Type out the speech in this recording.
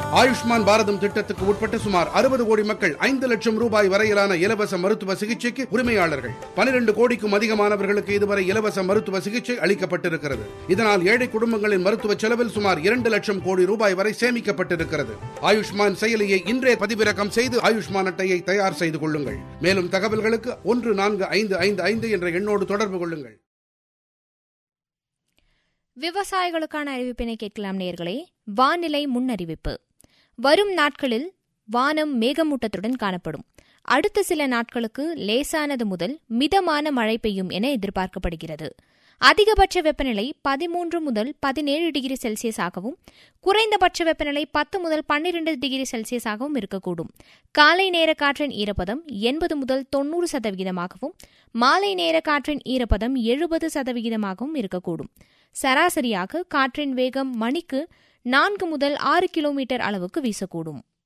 ஆயுஷ்மான் பாரதம் திட்டத்துக்கு உட்பட்ட சுமார் அறுபது கோடி மக்கள் ஐந்து லட்சம் ரூபாய் வரையிலான இலவச மருத்துவ சிகிச்சைக்கு உரிமையாளர்கள் பனிரெண்டு கோடிக்கும் அதிகமானவர்களுக்கு இதுவரை இலவச மருத்துவ சிகிச்சை அளிக்கப்பட்டிருக்கிறது இதனால் ஏழை குடும்பங்களின் மருத்துவ செலவில் சுமார் இரண்டு லட்சம் கோடி ரூபாய் வரை சேமிக்கப்பட்டிருக்கிறது ஆயுஷ்மான் செயலியை இன்றே பதிவிறக்கம் செய்து ஆயுஷ்மான் அட்டையை தயார் செய்து கொள்ளுங்கள் மேலும் தகவல்களுக்கு ஒன்று நான்கு ஐந்து ஐந்து ஐந்து என்ற எண்ணோடு தொடர்பு கொள்ளுங்கள் விவசாயிகளுக்கான அறிவிப்பினை கேட்கலாம் நேர்களே வானிலை முன்னறிவிப்பு வரும் நாட்களில் வானம் மேகமூட்டத்துடன் காணப்படும் அடுத்த சில நாட்களுக்கு லேசானது முதல் மிதமான மழை பெய்யும் என எதிர்பார்க்கப்படுகிறது அதிகபட்ச வெப்பநிலை பதிமூன்று முதல் பதினேழு டிகிரி செல்சியஸாகவும் குறைந்தபட்ச வெப்பநிலை பத்து முதல் பன்னிரண்டு டிகிரி செல்சியஸாகவும் இருக்கக்கூடும் காலை நேர காற்றின் ஈரப்பதம் எண்பது முதல் தொன்னூறு சதவிகிதமாகவும் மாலை நேர காற்றின் ஈரப்பதம் எழுபது சதவிகிதமாகவும் இருக்கக்கூடும் சராசரியாக காற்றின் வேகம் மணிக்கு நான்கு முதல் ஆறு கிலோமீட்டர் அளவுக்கு வீசக்கூடும்